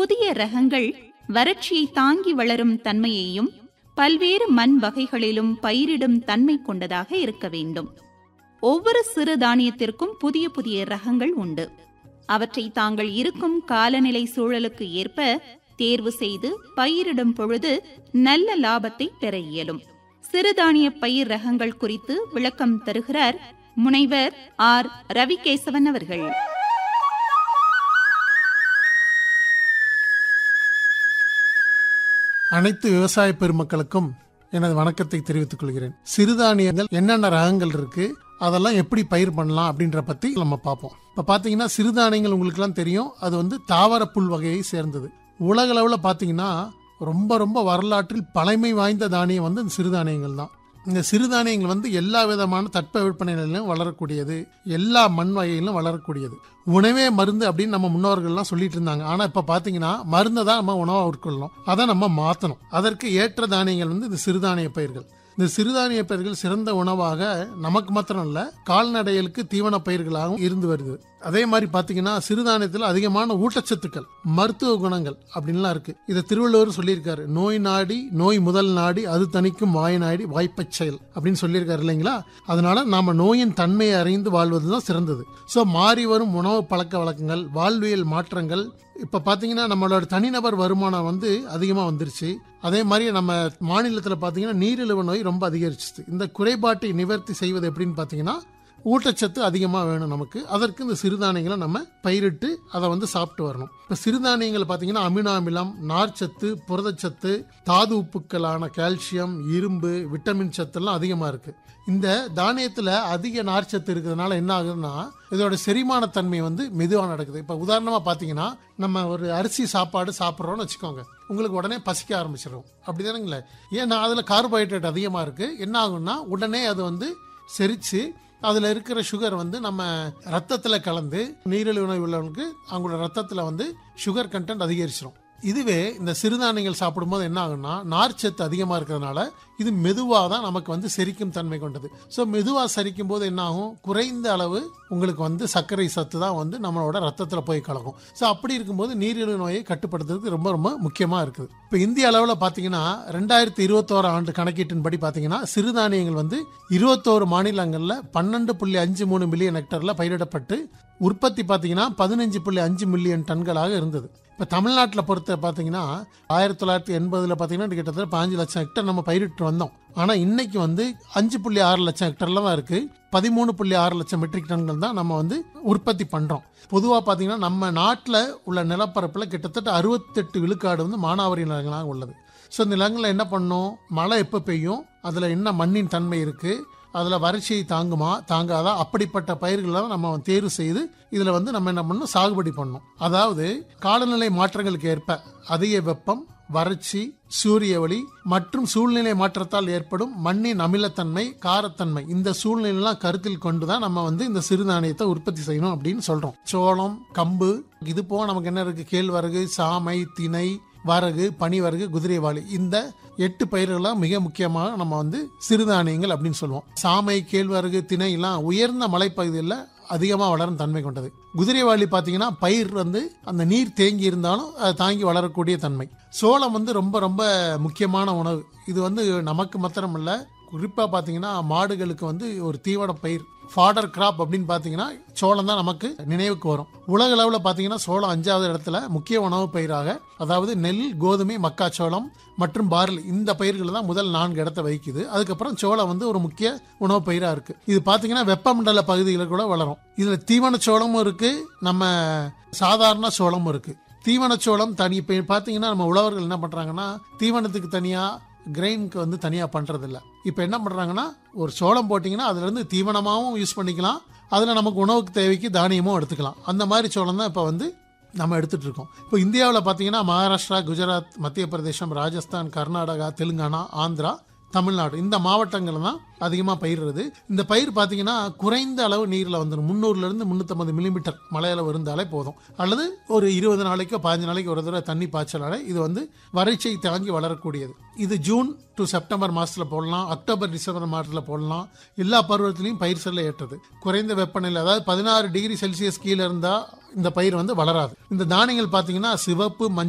புதிய ரகங்கள் வறட்சியை தாங்கி வளரும் தன்மையையும் பல்வேறு மண் வகைகளிலும் பயிரிடும் தன்மை கொண்டதாக இருக்க வேண்டும் ஒவ்வொரு சிறு தானியத்திற்கும் புதிய புதிய ரகங்கள் உண்டு அவற்றை தாங்கள் இருக்கும் காலநிலை சூழலுக்கு ஏற்ப தேர்வு செய்து பயிரிடும் பொழுது நல்ல லாபத்தை பெற இயலும் சிறுதானிய பயிர் ரகங்கள் குறித்து விளக்கம் தருகிறார் முனைவர் ஆர் ரவிகேசவன் அவர்கள் அனைத்து விவசாய பெருமக்களுக்கும் எனது வணக்கத்தை தெரிவித்துக் கொள்கிறேன் சிறுதானியங்கள் என்னென்ன ரகங்கள் இருக்கு அதெல்லாம் எப்படி பயிர் பண்ணலாம் அப்படின்ற பத்தி நம்ம பார்ப்போம் இப்ப பாத்தீங்கன்னா சிறுதானியங்கள் உங்களுக்குலாம் தெரியும் அது வந்து தாவர புல் வகையை சேர்ந்தது உலக அளவில் பார்த்தீங்கன்னா ரொம்ப ரொம்ப வரலாற்றில் பழமை வாய்ந்த தானியம் வந்து இந்த சிறுதானியங்கள் தான் இந்த சிறுதானியங்கள் வந்து எல்லா விதமான தட்பவெப்ப நிலையிலும் வளரக்கூடியது எல்லா மண் வகையிலும் வளரக்கூடியது உணவே மருந்து அப்படின்னு நம்ம முன்னோர்கள்லாம் சொல்லிட்டு இருந்தாங்க ஆனா இப்ப பாத்தீங்கன்னா மருந்தை தான் நம்ம உணவா உட்கொள்ளணும் அதை நம்ம மாத்தணும் அதற்கு ஏற்ற தானியங்கள் வந்து இந்த சிறுதானிய பயிர்கள் இந்த சிறுதானிய பயிர்கள் சிறந்த உணவாக நமக்கு மாத்திரம் இல்ல கால்நடைகளுக்கு தீவன பயிர்களாகவும் இருந்து வருது அதே மாதிரி பாத்தீங்கன்னா சிறுதானியத்தில் அதிகமான ஊட்டச்சத்துக்கள் மருத்துவ குணங்கள் அப்படின்லாம் இருக்கு இதை திருவள்ளுவர் சொல்லியிருக்காரு நோய் நாடி நோய் முதல் நாடி அது தணிக்கும் வாய் நாடி வாய்ப்பச் செயல் அப்படின்னு சொல்லியிருக்காரு இல்லைங்களா அதனால நாம நோயின் தன்மையை அறிந்து வாழ்வதுதான் சிறந்தது ஸோ மாறி வரும் உணவு பழக்க வழக்கங்கள் வாழ்வியல் மாற்றங்கள் இப்ப பாத்தீங்கன்னா நம்மளோட தனிநபர் வருமானம் வந்து அதிகமா வந்துருச்சு அதே மாதிரி நம்ம மாநிலத்தில் பார்த்தீங்கன்னா நீரிழிவு நோய் ரொம்ப அதிகரிச்சிச்சு இந்த குறைபாட்டை நிவர்த்தி செய்வது எப்படின்னு பார்த்தீங்கன்னா ஊட்டச்சத்து அதிகமாக வேணும் நமக்கு அதற்கு இந்த சிறுதானியங்களை நம்ம பயிரிட்டு அதை வந்து சாப்பிட்டு வரணும் இப்போ சிறுதானியங்கள் பார்த்தீங்கன்னா அமினோ அமிலம் நார்ச்சத்து புரதச்சத்து தாது உப்புக்களான கால்சியம் இரும்பு விட்டமின் சத்துலாம் அதிகமாக இருக்கு இந்த தானியத்தில் அதிக நார்ச்சத்து இருக்கிறதுனால என்ன ஆகுதுன்னா இதோட செரிமான தன்மை வந்து மெதுவாக நடக்குது இப்போ உதாரணமாக பார்த்தீங்கன்னா நம்ம ஒரு அரிசி சாப்பாடு சாப்பிட்றோம்னு வச்சுக்கோங்க உங்களுக்கு உடனே பசிக்க ஆரம்பிச்சிடும் அப்படி தானுங்களே ஏன்னா அதில் கார்போஹைட்ரேட் அதிகமாக இருக்குது என்ன ஆகும்னா உடனே அது வந்து செரித்து அதில் இருக்கிற சுகர் வந்து நம்ம ரத்தத்தில் கலந்து நீரிழிவு நோய் உள்ளவங்களுக்கு அவங்களோட ரத்தத்தில் வந்து சுகர் கண்டென்ட் அதிகரிச்சிடும் இதுவே இந்த சிறுதானியங்கள் சாப்பிடும்போது என்ன ஆகும்னா நார்ச்சத்து அதிகமாக இருக்கிறதுனால இது மெதுவாக தான் நமக்கு வந்து செரிக்கும் தன்மை கொண்டது ஸோ மெதுவாக செரிக்கும் போது என்ன ஆகும் குறைந்த அளவு உங்களுக்கு வந்து சர்க்கரை சத்து தான் வந்து நம்மளோட ரத்தத்தில் போய் கலக்கும் ஸோ அப்படி இருக்கும்போது நீரிழிவு நோயை கட்டுப்படுத்துறதுக்கு ரொம்ப ரொம்ப முக்கியமாக இருக்குது இப்போ இந்திய அளவில் பார்த்தீங்கன்னா ரெண்டாயிரத்தி இருபத்தோரு ஆண்டு கணக்கீட்டின்படி பார்த்தீங்கன்னா சிறுதானியங்கள் வந்து இருபத்தோரு மாநிலங்களில் பன்னெண்டு புள்ளி அஞ்சு மூணு மில்லியன் ஹெக்டரில் பயிரிடப்பட்டு உற்பத்தி பார்த்தீங்கன்னா பதினஞ்சு புள்ளி அஞ்சு மில்லியன் டன்களாக இருந்தது இப்போ தமிழ்நாட்டில் பொறுத்த பார்த்தீங்கன்னா ஆயிரத்தி தொள்ளாயிரத்தி எண்பதில் பார்த்தீங்கன்னா கிட்டத்தட்ட பாஞ்சு லட்சம் ஹெக்டர் நம்ம பயிரிட்டு வந்தோம் ஆனால் இன்னைக்கு வந்து அஞ்சு புள்ளி ஆறு லட்சம் ஹெக்டர்ல தான் இருக்கு பதிமூணு புள்ளி ஆறு லட்சம் மெட்ரிக் டன்கள் தான் நம்ம வந்து உற்பத்தி பண்ணுறோம் பொதுவாக பார்த்தீங்கன்னா நம்ம நாட்டில் உள்ள நிலப்பரப்பில் கிட்டத்தட்ட அறுபத்தெட்டு விழுக்காடு வந்து மானாவாரி நிலங்களாக உள்ளது ஸோ இந்த நிலங்களில் என்ன பண்ணும் மழை எப்போ பெய்யும் அதில் என்ன மண்ணின் தன்மை இருக்குது அதில் வறட்சியை தாங்குமா தாங்காதா அப்படிப்பட்ட பயிர்களை நம்ம தேர்வு செய்து இதில் வந்து நம்ம என்ன பண்ணணும் சாகுபடி பண்ணணும் அதாவது காலநிலை மாற்றங்களுக்கு ஏற்ப அதிக வெப்பம் வறட்சி சூரிய ஒளி மற்றும் சூழ்நிலை மாற்றத்தால் ஏற்படும் மண்ணின் அமிலத்தன்மை காரத்தன்மை இந்த சூழ்நிலையெல்லாம் கருத்தில் கொண்டு தான் நம்ம வந்து இந்த சிறுதானியத்தை உற்பத்தி செய்யணும் அப்படின்னு சொல்றோம் சோளம் கம்பு இது போக நமக்கு என்ன இருக்கு கேழ்வரகு சாமை திணை வரகு பனிவரகு குதிரைவாளி இந்த எட்டு பயிர்கள்லாம் மிக முக்கியமாக நம்ம வந்து சிறுதானியங்கள் அப்படின்னு சொல்லுவோம் சாமை கேழ்வரகு திணை எல்லாம் உயர்ந்த மலைப்பகுதியில் அதிகமாக வளரும் தன்மை கொண்டது குதிரைவாளி பார்த்தீங்கன்னா பயிர் வந்து அந்த நீர் தேங்கி இருந்தாலும் அதை தாங்கி வளரக்கூடிய தன்மை சோளம் வந்து ரொம்ப ரொம்ப முக்கியமான உணவு இது வந்து நமக்கு மாத்திரம் இல்லை குறிப்பாக பார்த்தீங்கன்னா மாடுகளுக்கு வந்து ஒரு தீவன பயிர் ஃபாடர் கிராப் அப்படின்னு பார்த்தீங்கன்னா சோளம் தான் நமக்கு நினைவுக்கு வரும் உலக அளவில் பார்த்தீங்கன்னா சோளம் அஞ்சாவது இடத்துல முக்கிய உணவு பயிராக அதாவது நெல் கோதுமை மக்காச்சோளம் மற்றும் பார்லி இந்த பயிர்கள் தான் முதல் நான்கு இடத்த வகிக்குது அதுக்கப்புறம் சோளம் வந்து ஒரு முக்கிய உணவு பயிராக இருக்கு இது பார்த்தீங்கன்னா வெப்பமண்டல பகுதிகளில் கூட வளரும் இதில் தீவன சோளமும் இருக்கு நம்ம சாதாரண சோளமும் இருக்கு தீவன சோளம் தனி இப்போ பார்த்தீங்கன்னா நம்ம உழவர்கள் என்ன பண்ணுறாங்கன்னா தீவனத்துக்கு தனியாக கிரெயினுக்கு வந்து தனியாக பண்ணுறதில்ல இப்போ என்ன பண்ணுறாங்கன்னா ஒரு சோளம் போட்டிங்கன்னா அதுலேருந்து தீவனமாகவும் யூஸ் பண்ணிக்கலாம் அதில் நமக்கு உணவுக்கு தேவைக்கு தானியமும் எடுத்துக்கலாம் அந்த மாதிரி சோளம் தான் இப்போ வந்து நம்ம எடுத்துட்டு இருக்கோம் இப்போ இந்தியாவில் பார்த்தீங்கன்னா மகாராஷ்டிரா குஜராத் மத்திய பிரதேசம் ராஜஸ்தான் கர்நாடகா தெலுங்கானா ஆந்திரா தமிழ்நாடு இந்த மாவட்டங்கள் தான் அதிகமாக பயிரிடுறது இந்த பயிர் பார்த்தீங்கன்னா குறைந்த அளவு நீரில் வந்துடும் முந்நூறுலேருந்து முந்நூற்றம்பது மில்லிமீட்டர் மழையில் இருந்தாலே போதும் அல்லது ஒரு இருபது நாளைக்கோ பதினஞ்சு நாளைக்கு ஒரு தடவை தண்ணி பாய்ச்சலாலே இது வந்து வறட்சியை தாங்கி வளரக்கூடியது இது ஜூன் டு செப்டம்பர் மாதத்தில் போடலாம் அக்டோபர் டிசம்பர் மாதத்தில் போடலாம் எல்லா பருவத்திலையும் பயிர் செல்ல ஏற்றது குறைந்த வெப்பநிலை அதாவது பதினாறு டிகிரி செல்சியஸ் கீழே இருந்தால் இந்த பயிர் வந்து வளராது இந்த தானியங்கள் பார்த்தீங்கன்னா சிவப்பு மஞ்சள்